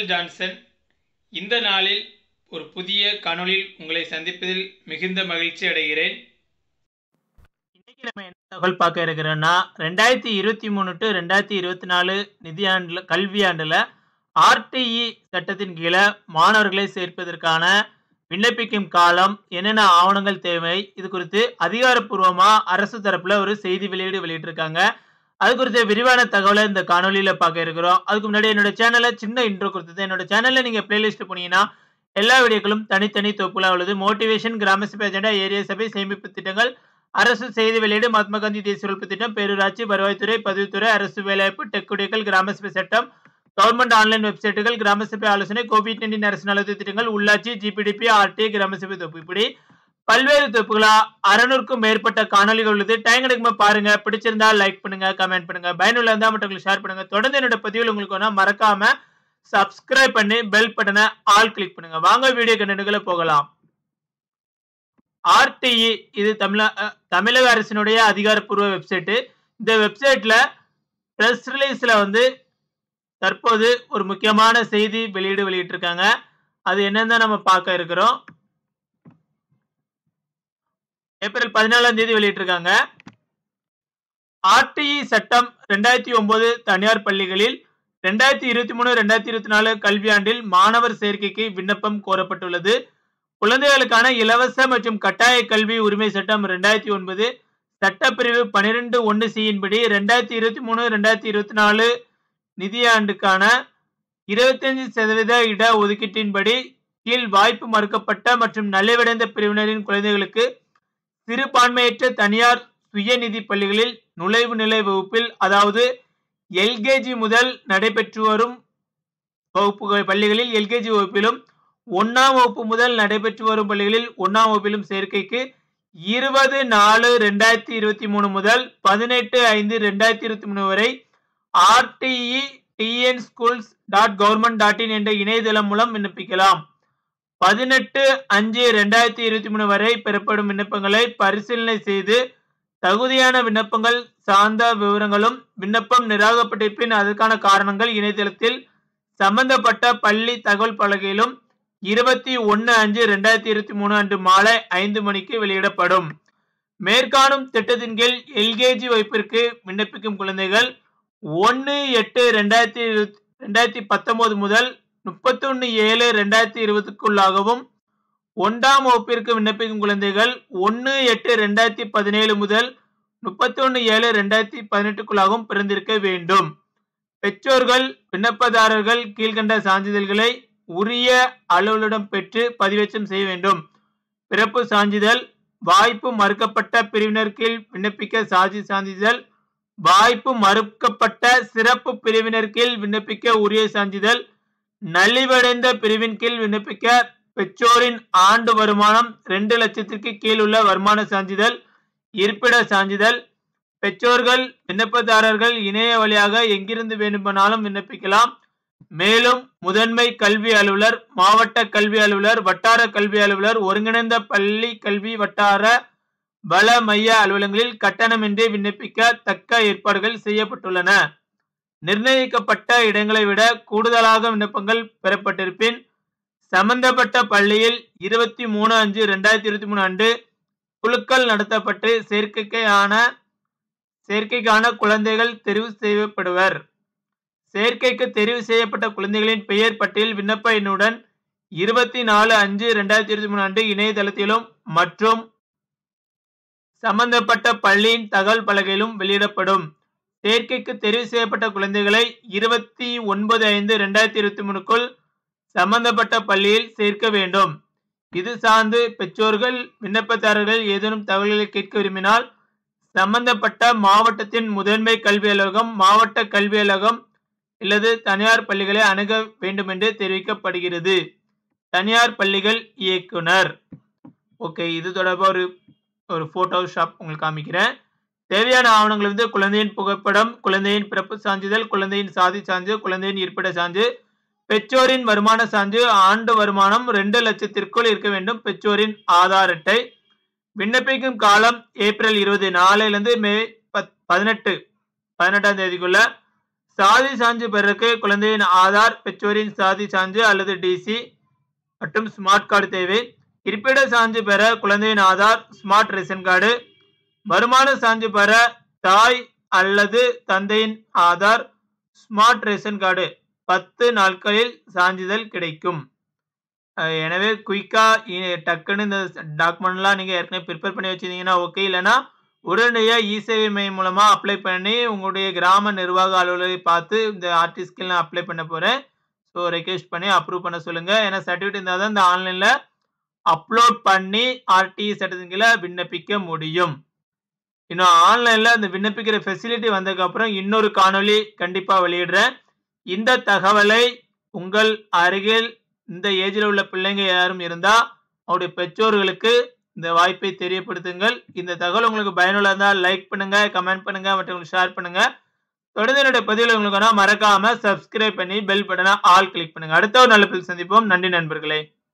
Michael Johnson இந்த நாளில் ஒரு புதிய காணொளியில் உங்களை சந்திப்பதில் மிகுந்த மகிழ்ச்சி அடைகிறேன் இன்னைக்கு நம்ம என்ன தகவல் பார்க்க இருக்கிறோம்னா ரெண்டாயிரத்தி இருபத்தி மூணு டு ரெண்டாயிரத்தி இருபத்தி நாலு நிதியாண்டுல கல்வியாண்டில் ஆர்டிஇ சட்டத்தின் கீழே மாணவர்களை சேர்ப்பதற்கான விண்ணப்பிக்கும் காலம் என்னென்ன ஆவணங்கள் தேவை இது குறித்து அதிகாரப்பூர்வமாக அரசு தரப்பில் ஒரு செய்தி வெளியீடு வெளியிட்டிருக்காங்க அது குறித்த விரிவான தகவலை இந்த காணொலியில் பார்க்க இருக்கிறோம் அதுக்கு முன்னாடி என்னோட சேனலை சின்ன இன்ட்ரோ கொடுத்தது என்னோட சேனலில் நீங்கள் பிளேலிஸ்ட் போனீங்கன்னா எல்லா வீடியோக்களும் தனித்தனி தொகுப்புலாம் உள்ளது மோட்டிவேஷன் கிராம சபை அஜெண்டா ஏரியா சபை சேமிப்பு திட்டங்கள் அரசு செய்தி வெளியீடு மகாத்மா காந்தி தேசிய உழைப்பு திட்டம் பேரூராட்சி வருவாய்த்துறை பதிவுத்துறை அரசு வேலைவாய்ப்பு டெக்குடியல் கிராம சபை சட்டம் கவர்மெண்ட் ஆன்லைன் வெப்சைட்டுகள் கிராம சபை ஆலோசனை கோவிட் நைன்டீன் அரசு நலத்திட்ட திட்டங்கள் உள்ளாட்சி ஜிபிடிபி ஆர்டி கிராம சபை தொகுப்பு இப்படி பல்வேறு தொகுப்புகளா அறநூறுக்கும் மேற்பட்ட காணொலிகள் உள்ளது டைம் கிடைக்குமா பாருங்க பிடிச்சிருந்தா லைக் பண்ணுங்க கமெண்ட் பண்ணுங்க பயனுள்ள இருந்தா மற்றவங்களுக்கு ஷேர் பண்ணுங்க தொடர்ந்து என்னோட பதிவில் உங்களுக்கு வேணா மறக்காம சப்ஸ்கிரைப் பண்ணி பெல் பட்டனை ஆல் கிளிக் பண்ணுங்க வாங்க வீடியோ கண்டென்ட்களை போகலாம் ஆர்டிஇ இது தமிழ அஹ், தமிழக அரசினுடைய அதிகாரப்பூர்வ வெப்சைட்டு இந்த வெப்சைட்ல ப்ரெஸ் ரிலீஸ்ல வந்து தற்போது ஒரு முக்கியமான செய்தி வெளியீடு வெளியிட்டிருக்காங்க அது என்னன்னு நம்ம பார்க்க இருக்கிறோம் ஏப்ரல் பதினாலாம் தேதி வெளியிட்டிருக்காங்க ஆர்டிஇ சட்டம் ரெண்டாயிரத்தி ஒன்பது தனியார் பள்ளிகளில் ரெண்டாயிரத்தி இருபத்தி மூணு ரெண்டாயிரத்தி இருபத்தி நாலு கல்வியாண்டில் மாணவர் சேர்க்கைக்கு விண்ணப்பம் கோரப்பட்டுள்ளது குழந்தைகளுக்கான இலவச மற்றும் கட்டாய கல்வி உரிமை சட்டம் ரெண்டாயிரத்தி ஒன்பது சட்டப்பிரிவு பனிரெண்டு ஒன்று சியின்படி ரெண்டாயிரத்தி இருபத்தி மூணு ரெண்டாயிரத்தி இருபத்தி நாலு நிதியாண்டுக்கான இருபத்தஞ்சு சதவீத இட ஒதுக்கீட்டின்படி கீழ் வாய்ப்பு மறுக்கப்பட்ட மற்றும் நலிவடைந்த பிரிவினரின் குழந்தைகளுக்கு சிறுபான்மையற்ற தனியார் சுயநிதி பள்ளிகளில் நுழைவு நிலை வகுப்பில் அதாவது எல்கேஜி முதல் நடைபெற்று வரும் வகுப்புகள் பள்ளிகளில் எல்கேஜி வகுப்பிலும் ஒன்னாம் வகுப்பு முதல் நடைபெற்று வரும் பள்ளிகளில் ஒன்னாம் வகுப்பிலும் சேர்க்கைக்கு இருபது நாலு ரெண்டாயிரத்தி இருபத்தி மூணு முதல் பதினெட்டு ஐந்து ரெண்டாயிரத்தி இருபத்தி மூணு வரை RTE TN schools dot government dot in என்ற இணையதளம் மூலம் விண்ணப்பிக்கலாம் பதினெட்டு அஞ்சு ரெண்டாயிரத்தி இருபத்தி மூணு வரை பெறப்படும் விண்ணப்பங்களை பரிசீலனை செய்து தகுதியான விண்ணப்பங்கள் சார்ந்த விவரங்களும் விண்ணப்பம் நிராகப்பட்டிருப்பின் அதற்கான காரணங்கள் இணையதளத்தில் சம்பந்தப்பட்ட பள்ளி தகவல் பலகையிலும் இருபத்தி ஒன்று அஞ்சு ரெண்டாயிரத்தி இருபத்தி மூணு அன்று மாலை ஐந்து மணிக்கு வெளியிடப்படும் மேற்காணும் திட்டத்தின் கீழ் எல்கேஜி வகுப்பிற்கு விண்ணப்பிக்கும் குழந்தைகள் ஒன்று எட்டு ரெண்டாயிரத்தி இருபத்தி ரெண்டாயிரத்தி பத்தொன்பது முதல் முப்பத்தொன்று ஏழு ரெண்டாயிரத்தி இருபதுக்குள்ளாகவும் ஒன்றாம் வகுப்பிற்கு விண்ணப்பிக்கும் குழந்தைகள் ஒன்று எட்டு ரெண்டாயிரத்தி பதினேழு முதல் முப்பத்தொன்று ஏழு ரெண்டாயிரத்தி பதினெட்டுக்குள்ளாகவும் பிறந்திருக்க வேண்டும் பெற்றோர்கள் விண்ணப்பதாரர்கள் கீழ்கண்ட சான்றிதழ்களை உரிய அலுவலிடம் பெற்று பதிவேற்றம் செய்ய வேண்டும் பிறப்பு சான்றிதழ் வாய்ப்பு மறுக்கப்பட்ட பிரிவினர் கீழ் விண்ணப்பிக்க சாதி சான்றிதழ் வாய்ப்பு மறுக்கப்பட்ட சிறப்பு பிரிவினர் கீழ் விண்ணப்பிக்க உரிய சான்றிதழ் நலிவடைந்த பிரிவின் கீழ் விண்ணப்பிக்க பெற்றோரின் ஆண்டு வருமானம் ரெண்டு லட்சத்திற்கு கீழ் உள்ள வருமான சான்றிதழ் இருப்பிட சான்றிதழ் பெற்றோர்கள் விண்ணப்பதாரர்கள் இணைய வழியாக எங்கிருந்து வேண்டுமானாலும் விண்ணப்பிக்கலாம் மேலும் முதன்மை கல்வி அலுவலர் மாவட்ட கல்வி அலுவலர் வட்டார கல்வி அலுவலர் ஒருங்கிணைந்த பள்ளி கல்வி வட்டார வள மைய அலுவலகங்களில் கட்டணமின்றி விண்ணப்பிக்க தக்க ஏற்பாடுகள் செய்யப்பட்டுள்ளன நிர்ணயிக்கப்பட்ட இடங்களை விட கூடுதலாக விண்ணப்பங்கள் பெறப்பட்டிருப்பின் சம்பந்தப்பட்ட பள்ளியில் இருபத்தி மூணு அஞ்சு ரெண்டாயிரத்தி இருபத்தி மூணு அன்று குழுக்கள் நடத்தப்பட்டு சேர்க்கைக்கான சேர்க்கைக்கான குழந்தைகள் தெரிவு செய்யப்படுவர் சேர்க்கைக்கு தெரிவு செய்யப்பட்ட குழந்தைகளின் பெயர் பட்டியல் விண்ணப்ப எண்ணுடன் இருபத்தி நாலு அஞ்சு ரெண்டாயிரத்தி இருபத்தி மூணு அன்று இணையதளத்திலும் மற்றும் சம்பந்தப்பட்ட பள்ளியின் தகவல் பலகையிலும் வெளியிடப்படும் சேர்க்கைக்கு தெரிவு செய்யப்பட்ட குழந்தைகளை இருபத்தி ஒன்பது ஐந்து ரெண்டாயிரத்தி இருபத்தி மூணுக்குள் சம்பந்தப்பட்ட பள்ளியில் சேர்க்க வேண்டும் இது சார்ந்து பெற்றோர்கள் விண்ணப்பதாரர்கள் ஏதேனும் தகவல்களை கேட்க விரும்பினால் சம்பந்தப்பட்ட மாவட்டத்தின் முதன்மை கல்வி அலுவலகம் மாவட்ட கல்வி அலுவலகம் அல்லது தனியார் பள்ளிகளை அணுக வேண்டும் என்று தெரிவிக்கப்படுகிறது தனியார் பள்ளிகள் இயக்குனர் ஓகே இது தொடர்பாக ஒரு ஒரு ஃபோட்டோ ஷாப் உங்களுக்கு காமிக்கிறேன் தேவையான ஆவணங்கள் வந்து குழந்தையின் புகைப்படம் குழந்தையின் பிறப்பு சான்றிதழ் குழந்தையின் சாதி சான்று குழந்தையின் இருப்பிட சான்று பெற்றோரின் வருமான சான்று ஆண்டு வருமானம் ரெண்டு லட்சத்திற்குள் இருக்க வேண்டும் பெற்றோரின் ஆதார் அட்டை விண்ணப்பிக்கும் காலம் ஏப்ரல் இருபது நாலுலேருந்து மே பத் பதினெட்டு பதினெட்டாம் தேதிக்குள்ள சாதி சான்று பெறக்கு குழந்தையின் ஆதார் பெற்றோரின் சாதி சான்று அல்லது டிசி மற்றும் ஸ்மார்ட் கார்டு தேவை இருப்பிட சான்று பெற குழந்தையின் ஆதார் ஸ்மார்ட் ரேஷன் கார்டு வருமான சான்று பெற தாய் அல்லது தந்தையின் ஆதார் ஸ்மார்ட் ரேஷன் கார்டு பத்து நாட்களில் சான்றிதழ் கிடைக்கும் அஹ் எனவே குயிக்காக டக்குன்னு இந்த டாக்குமெண்ட்லாம் நீங்கள் ஏற்கனவே ப்ரிப்பேர் பண்ணி வச்சிருந்தீங்கன்னா ஓகே இல்லைன்னா உடனடியாக இ சேவை மையம் மூலமாக அப்ளை பண்ணி உங்களுடைய கிராம நிர்வாக அலுவலரை பார்த்து இந்த ஆர்டிஸ்ட்க்கு நான் அப்ளை பண்ண போகிறேன் ஸோ ரெக்வெஸ்ட் பண்ணி அப்ரூவ் பண்ண சொல்லுங்கள் ஏன்னா சர்டிஃபிகேட் இருந்தால் தான் இந்த ஆன்லைனில் அப்லோட் பண்ணி ஆர்டி சட்டத்தின் விண்ணப்பிக்க முடியும் இன்னும் ஆன்லைனில் அந்த விண்ணப்பிக்கிற ஃபெசிலிட்டி வந்ததுக்கப்புறம் இன்னொரு காணொளி கண்டிப்பாக வெளியிடுறேன் இந்த தகவலை உங்கள் அருகில் இந்த ஏஜில் உள்ள பிள்ளைங்க யாரும் இருந்தால் அவருடைய பெற்றோர்களுக்கு இந்த வாய்ப்பை தெரியப்படுத்துங்கள் இந்த தகவல் உங்களுக்கு பயனுள்ள இருந்தால் லைக் பண்ணுங்க கமெண்ட் பண்ணுங்க மற்றும் ஷேர் பண்ணுங்க தொடர்ந்து என்னுடைய பதிவில் உங்களுக்கு வேணா மறக்காம சப்ஸ்கிரைப் பண்ணி பெல் பட்டனை ஆல் கிளிக் பண்ணுங்க அடுத்த ஒரு நல்ல பதில் சந்திப்போம் நன்றி நண்பர்களே